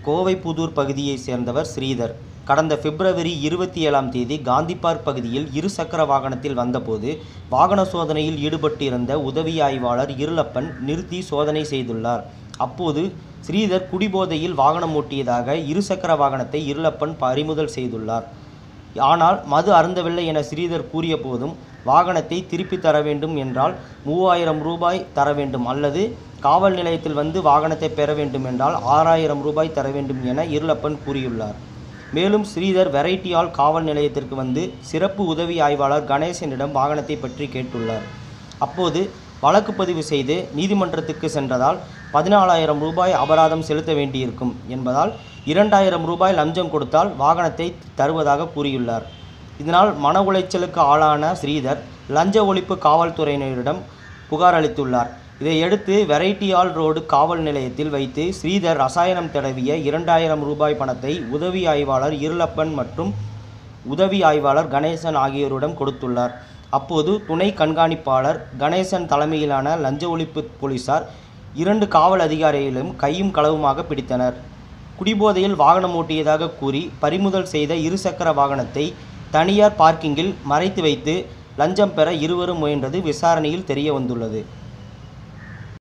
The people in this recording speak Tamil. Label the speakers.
Speaker 1: கோவைப்புதூர் பகுதியைச் சேர்ந்தவர் ஸ்ரீதர் கடந்த பிப்ரவரி இருபத்தி ஏழாம் தேதி காந்தி பார்க் பகுதியில் இருசக்கர வாகனத்தில் வந்தபோது வாகன சோதனையில் ஈடுபட்டிருந்த உதவி ஆய்வாளர் இருளப்பன் நிறுத்தி சோதனை செய்துள்ளார் அப்போது ஸ்ரீதர் குடிபோதையில் வாகனம் ஓட்டியதாக இருசக்கர வாகனத்தை இருளப்பன் பறிமுதல் செய்துள்ளார் ஆனால் மது அருந்தவில்லை என ஸ்ரீதர் கூறிய போதும் வாகனத்தை திருப்பி தர வேண்டும் என்றால் மூவாயிரம் ரூபாய் தர வேண்டும் அல்லது காவல் நிலையத்தில் வந்து வாகனத்தை பெற வேண்டும் என்றால் ஆறாயிரம் ரூபாய் தர வேண்டும் என இருளப்பன் கூறியுள்ளார் மேலும் ஸ்ரீதர் வெரைட்டியால் காவல் நிலையத்திற்கு வந்து சிறப்பு உதவி ஆய்வாளர் கணேசனிடம் வாகனத்தை பற்றி கேட்டுள்ளார் அப்போது வழக்கு பதிவு செய்து நீதிமன்றத்துக்கு சென்றதால் பதினாலாயிரம் ரூபாய் அபராதம் செலுத்த வேண்டியிருக்கும் என்பதால் இரண்டாயிரம் ரூபாய் லஞ்சம் கொடுத்தால் வாகனத்தை தருவதாக கூறியுள்ளார் இதனால் மன உளைச்சலுக்கு ஆளான ஸ்ரீதர் லஞ்ச ஒழிப்பு காவல்துறையினரிடம் புகார் அளித்துள்ளார் இதையடுத்து வெரைட்டியால் ரோடு காவல் நிலையத்தில் வைத்து ஸ்ரீதர் ரசாயனம் தடவிய இரண்டாயிரம் ரூபாய் பணத்தை உதவி ஆய்வாளர் இருளப்பன் மற்றும் உதவி ஆய்வாளர் கணேசன் ஆகியோரிடம் கொடுத்துள்ளார் அப்போது துணை கண்காணிப்பாளர் கணேசன் தலைமையிலான லஞ்ச ஒழிப்பு போலீசார் இரண்டு காவல் அதிகாரிகளும் கையும் களவுமாக பிடித்தனர் குடிபோதையில் வாகனம் ஓட்டியதாக கூறி பறிமுதல் செய்த இருசக்கர வாகனத்தை தனியார் பார்க்கிங்கில் மறைத்து வைத்து லஞ்சம் பெற இருவரும் முயன்றது விசாரணையில் தெரிய வந்துள்ளது